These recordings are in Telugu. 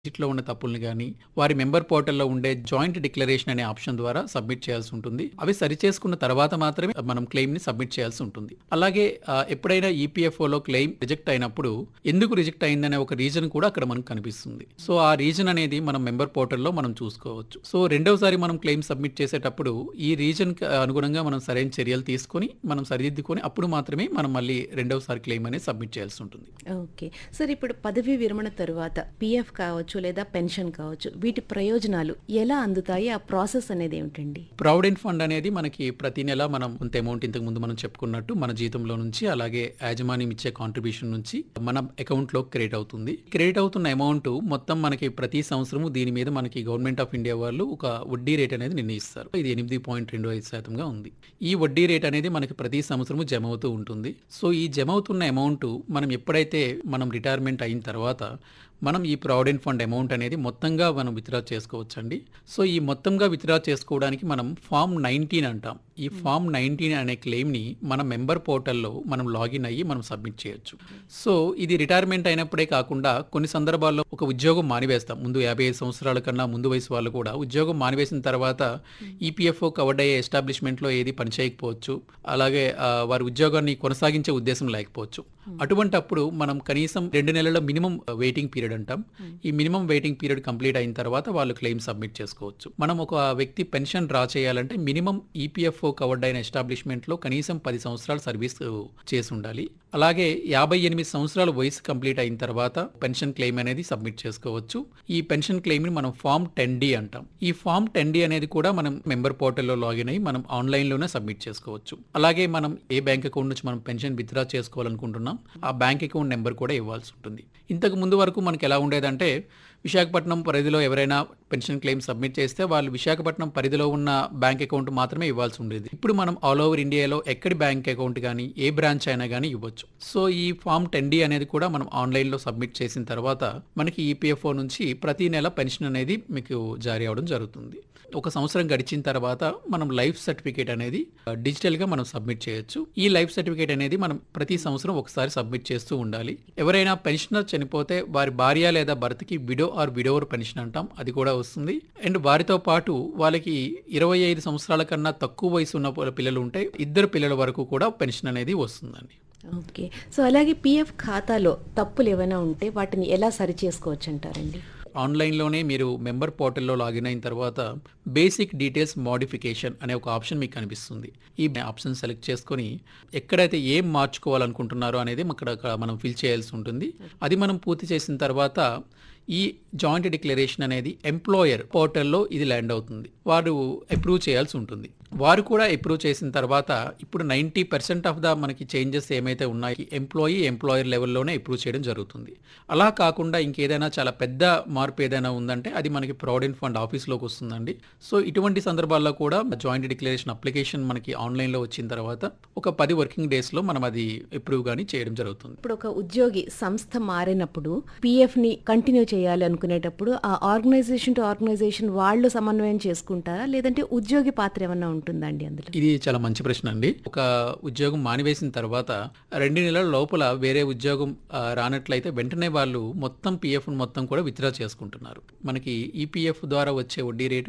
లో ఉన్న తప్పుల్ని గానీ, వారి మెంబర్ పోర్టల్‌లో ఉండే జాయింట్ డిక్లరేషన్ అనే ఆప్షన్ ద్వారా సబ్మిట్ చేయాల్సి ఉంటుంది. అవి సరిచేసుకున్న తర్వాత మాత్రమే మనం క్లెయిమ్‌ని సబ్మిట్ చేయాల్సి ఉంటుంది. అలాగే ఆహ్, ఎప్పుడైనా ఈపీఎఫ్ఓలో క్లెయిమ్ రిజెక్ట్ అయినప్పుడు ఎందుకు రిజెక్ట్ అయిందనే ఒక రీజన్ కూడా అక్కడ మనకు కనిపిస్తుంది. సో, ఆ రీజన్ అనేది మనం మెంబర్ పోర్టల్‌లో మనం చూసుకోవచ్చు. సో, రెండోసారి మనం క్లెయిమ్ సబ్మిట్ చేసేటప్పుడు ఈ రీజన్‌కి అనుగుణంగా మనం సరైన చర్యలు తీసుకొని, మనం సరిదిద్దుకొని అప్పుడు మాత్రమే మనం మళ్ళీ రెండోసారి క్లెయిమ్ అనేది సబ్మిట్ చేయాల్సి ఉంటుంది. ఓకే. సార్ ఇప్పుడు పదవీ విరమణ తరువాత పీఎఫ్ కావచ్చు లేదా పెన్షన్ కావచ్చు వీటి ప్రయోజనాలు ఎలా అందుతాయి? ఆ ప్రాసెస్ అనేది ఏమిటండి? ప్రావిడెంట్ ఫండ్ అనేది మనకి ప్రతి నెల మనం కొంత అమౌంట్ ఇంతకు ముందు మనం చెప్పుకున్నట్టు మన జీతంలో నుంచి అలాగే యాజమాన్యం ఇచ్చే కాంట్రిబ్యూషన్ నుంచి మన అకౌంట్‌లో క్రెడిట్ అవుతుంది. క్రెడిట్ అవుతున్న అమౌంట్ మొత్తం మనకి ప్రతి సంవత్సరము దీని మీద మనకి గవర్నమెంట్ ఆఫ్ ఇండియా వాళ్ళు ఒక వడ్డీ రేట్ అనేది నిర్ణయిస్తారు. ఇది 8.25% ఉంది. ఈ వడ్డీ రేట్ అనేది మనకి ప్రతి సంవత్సరము జమ అవుతూ ఉంటుంది. సో, ఈ జమ అవుతున్న అమౌంట్ మనం ఎప్పుడైతే మనం రిటైర్మెంట్ అయిన తర్వాత మనం ఈ ప్రావిడెంట్ ఫండ్ అమౌంట్ అనేది మొత్తంగా మనం విత్‌డ్రా చేసుకోవచ్చండి. సో, ఈ మొత్తంగా విత్‌డ్రా చేసుకోవడానికి మనం ఫార్మ్ 19 అంటాం. ఈ ఫార్మ్ 19 అనే క్లెయిమ్‌ని మన మెంబర్ పోర్టల్‌లో మనం లాగిన్ అయ్యి మనం సబ్మిట్ చేయొచ్చు. సో, ఇది రిటైర్మెంట్ అయినప్పుడే కాకుండా కొన్ని సందర్భాల్లో ఒక ఉద్యోగం మానివేస్తాం. ముందు 55 సంవత్సరాల కన్నా ముందు వయసు వాళ్ళు కూడా ఉద్యోగం మానివేసిన తర్వాత ఈపీఎఫ్ఓ కవర్డ్ అయ్యే ఎస్టాబ్లిష్మెంట్‌లో ఏది పని చేయకపోవచ్చు. అలాగే ఆహ్, వారి ఉద్యోగాన్ని కొనసాగించే ఉద్దేశం లేకపోవచ్చు. అటువంటప్పుడు మనం కనీసం 2 నెలల మినిమమ్ వెయిటింగ్ పీరియడ్ అంటాం. ఈ మినిమమ్ వెయిటింగ్ పీరియడ్ కంప్లీట్ అయిన తర్వాత వాళ్ళు క్లెయిమ్ సబ్మిట్ చేసుకోవచ్చు. మనం ఒక వ్యక్తి పెన్షన్ డ్రా చేయాలంటే మినిమమ్ ఈపీఎఫ్ఓ కవర్డ్ అయిన ఎస్టాబ్లిష్మెంట్‌లో కనీసం 10 సంవత్సరాలు సర్వీస్ చేసి ఉండాలి. అలాగే 58 సంవత్సరాల వయసు కంప్లీట్ అయిన తర్వాత పెన్షన్ క్లెయిమ్ అనేది సబ్మిట్ చేసుకోవచ్చు. ఈ పెన్షన్ క్లెయిమ్‌ని మనం ఫార్మ్ 10డి అంటాం. ఈ ఫార్మ్ 10డి అనేది కూడా మనం మెంబర్ పోర్టల్‌లో లాగిన్ అయ్యి మనం ఆన్‌లైన్‌లోనే సబ్మిట్ చేసుకోవచ్చు. అలాగే మనం ఏ బ్యాంక్ అకౌంట్ నుంచి మనం పెన్షన్ విత్‌డ్రా చేసుకోవాలనుకుంటున్నాం ఆ బ్యాంక్ అకౌంట్ నెంబర్ కూడా ఇవ్వాల్సి ఉంటుంది. ఇంతకు ముందు వరకు మనకి ఎలా ఉండేదంటే విశాఖపట్నం పరిధిలో ఎవరైనా పెన్షన్ క్లెయిమ్ సబ్మిట్ చేస్తే వాళ్ళు విశాఖపట్నం పరిధిలో ఉన్న బ్యాంక్ అకౌంట్ మాత్రమే ఇవ్వాల్సి ఉండేది. ఇప్పుడు మనం ఆల్ ఓవర్ ఇండియాలో ఎక్కడి బ్యాంక్ అకౌంట్ గానీ, ఏ బ్రాంచ్ అయినా గానీ ఇవ్వచ్చు. సో, ఈ ఫార్మ్ 10డి అనేది కూడా మనం ఆన్‌లైన్‌లో సబ్మిట్ చేసిన తర్వాత మనకి ఈపీఎఫ్ఓ నుంచి ప్రతి నెల పెన్షన్ అనేది మీకు జారీ అవ్వడం జరుగుతుంది. ఒక సంవత్సరం గడిచిన తర్వాత మనం లైఫ్ సర్టిఫికేట్ అనేది డిజిటల్‌గా మనం సబ్మిట్ చేయొచ్చు. ఈ లైఫ్ సర్టిఫికేట్ అనేది మనం ప్రతి సంవత్సరం ఒకసారి సబ్మిట్ చేస్తూ ఉండాలి. ఎవరైనా పెన్షనర్ చనిపోతే వారి భార్య లేదా భర్తకి విడో ఆర్ విడోవర్ పెన్షన్ అంటాం. అది కూడా వస్తుంది. అండ్ వారితో పాటు వాళ్ళకి 25 సంవత్సరాల కన్నా తక్కువ వయసు ఉన్న పిల్లలు ఉంటే ఇద్దరు పిల్లల వరకు కూడా పెన్షన్ అనేది వస్తుందండి. ఓకే. సో, అలాగే పీఎఫ్ ఖాతాలో తప్పులు ఏవైనా ఉంటే వాటిని ఎలా సరిచేసుకోవచ్చు అంటారండి? ఆన్‌లైన్‌లోనే మీరు మెంబర్ పోర్టల్‌లో లాగిన్ అయిన తర్వాత బేసిక్ డీటెయిల్స్ మోడిఫికేషన్ అనే ఒక ఆప్షన్ మీకు కనిపిస్తుంది. ఈ ఆప్షన్ సెలెక్ట్ చేసుకొని ఎక్కడైతే ఏం మార్చుకోవాలనుకుంటున్నారో అనేది అక్కడ మనం ఫిల్ చేయాల్సి ఉంటుంది. అది మనం పూర్తి చేసిన తర్వాత ఈ జాయింట్ డిక్లరేషన్ అనేది ఎంప్లాయర్ పోర్టల్‌లో ఇది ల్యాండ్ అవుతుంది. వారు అప్రూవ్ చేయాల్సి ఉంటుంది. వారు కూడా అప్రూవ్ చేసిన తర్వాత ఇప్పుడు 90% ఆఫ్ ద మనకి చేంజెస్ ఏమైతే ఉన్నాయో ఎంప్లాయీ, ఎంప్లాయర్ లెవెల్‌లోనే అప్రూవ్ చేయడం జరుగుతుంది. అలా కాకుండా ఇంకేదైనా చాలా పెద్ద మార్పు ఏదైనా ఉందంటే అది మనకి ప్రావిడెంట్ ఫండ్ ఆఫీస్‌లోకి వస్తుందండి. సో, ఇటువంటి సందర్భాల్లో కూడా జాయింట్ డిక్లరేషన్ అప్లికేషన్ మనకి ఆన్‌లైన్‌లో వచ్చిన తర్వాత ఒక 10 వర్కింగ్ డేస్‌లో మనం అది అప్రూవ్ గాని చేయడం జరుగుతుంది. ఇప్పుడు ఒక ఉద్యోగి సంస్థ మారినప్పుడు పీఎఫ్‌ని కంటిన్యూ చేయాలి అనుకునేటప్పుడు ఆ ఆర్గనైజేషన్ టు ఆర్గనైజేషన్ వాళ్ళు సమన్వయం చేసుకుంటారా? లేదంటే ఉద్యోగి పాత్ర ఏమన్నా ఉంటుందా అండి అందులో? ఇది చాలా మంచి ప్రశ్న అండి. ఒక ఉద్యోగం మానివేసిన తర్వాత 2 నెలల లోపల వేరే ఉద్యోగం ఆహ్, రానట్లయితే వెంటనే వాళ్ళు మొత్తం పీఎఫ్‌ని మొత్తం కూడా విత్‌డ్రా చేసుకుంటున్నారు. మనకి ఈపీఎఫ్ ద్వారా వచ్చే వడ్డీ రేటు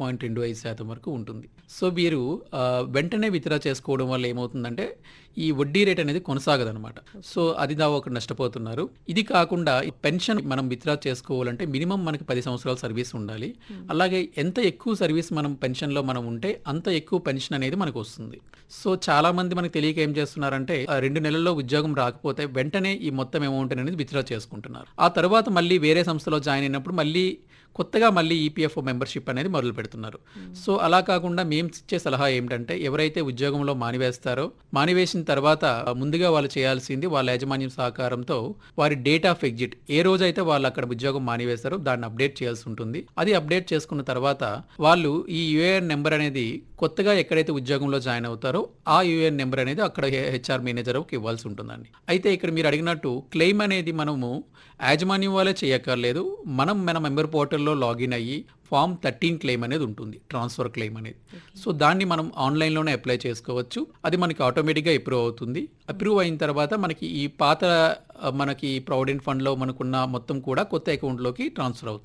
8.25% వరకు ఉంటుంది. సో, వీరు ఆహ్, వెంటనే విత్‌డ్రా చేసుకోవడం వల్ల ఏమవుతుందంటే ఈ వడ్డీ రేట్ అనేది కొనసాగదనమాట. సో, అది దా ఒకటి నష్టపోతున్నారు. ఇది కాకుండా పెన్షన్ మనం విత్‌డ్రా చేసుకోవాలంటే మినిమమ్ మనకి 10 సంవత్సరాల సర్వీస్ ఉండాలి. అలాగే ఎంత ఎక్కువ సర్వీస్ మనం పెన్షన్‌లో మనం ఉంటే అంత ఎక్కువ పెన్షన్ అనేది మనకు వస్తుంది. సో, చాలా మంది మనకు తెలియక ఏం చేస్తున్నారంటే 2 నెలల్లో ఉద్యోగం రాకపోతే వెంటనే ఈ మొత్తం అమౌంట్ అనేది విత్‌డ్రా చేసుకుంటున్నారు. ఆ తర్వాత మళ్ళీ వేరే సంస్థలో జాయిన్ అయినప్పుడు మళ్ళీ కొత్తగా మళ్ళీ ఈపీఎఫ్ఓ మెంబర్‌షిప్ అనేది మొదలు పెడుతున్నారు. సో, అలా కాకుండా మేము ఇచ్చే సలహా ఏమిటంటే ఎవరైతే ఉద్యోగంలో మానివేస్తారో మానివేసిన తర్వాత ముందుగా వాళ్ళు చేయాల్సింది వాళ్ళ యాజమాన్యం సహకారంతో వారి డేట్ ఆఫ్ ఎగ్జిట్ ఏ రోజైతే వాళ్ళు అక్కడ ఉద్యోగం మానివేస్తారో దాన్ని అప్డేట్ చేయాల్సి ఉంటుంది. అది అప్డేట్ చేసుకున్న తర్వాత వాళ్ళు ఈ యూఏఎన్ నెంబర్ అనేది కొత్తగా ఎక్కడైతే ఉద్యోగంలో జాయిన్ అవుతారో ఆ యూఏఎన్ నెంబర్ అనేది అక్కడ హెచ్ఆర్ మేనేజర్‌కి ఇవ్వాల్సి ఉంటుందండి. అయితే ఇక్కడ మీరు అడిగినట్టు క్లెయిమ్ అనేది మనము యాజమాన్యం వాళ్ళే చేయక్కర్లేదు. మనం మన మెంబర్ పోర్టల్‌లో లాగిన్ అయ్యి ఫార్మ్ 13 క్లెయిమ్ అనేది ఉంటుంది. ట్రాన్స్‌ఫర్ క్లెయిమ్ అనేది. సో, దాన్ని మనం ఆన్‌లైన్‌లోనే అప్లై చేసుకోవచ్చు. అది మనకి ఆటోమేటిక్‌గా అప్రూవ్ అవుతుంది. అప్రూవ్ అయిన తర్వాత మనకి ఈ పాత మనకి ప్రావిడెంట్ ఫండ్‌లో మనకున్న మొత్తం కూడా కొత్త అకౌంట్‌లోకి ట్రాన్స్‌ఫర్ అవుతుంది.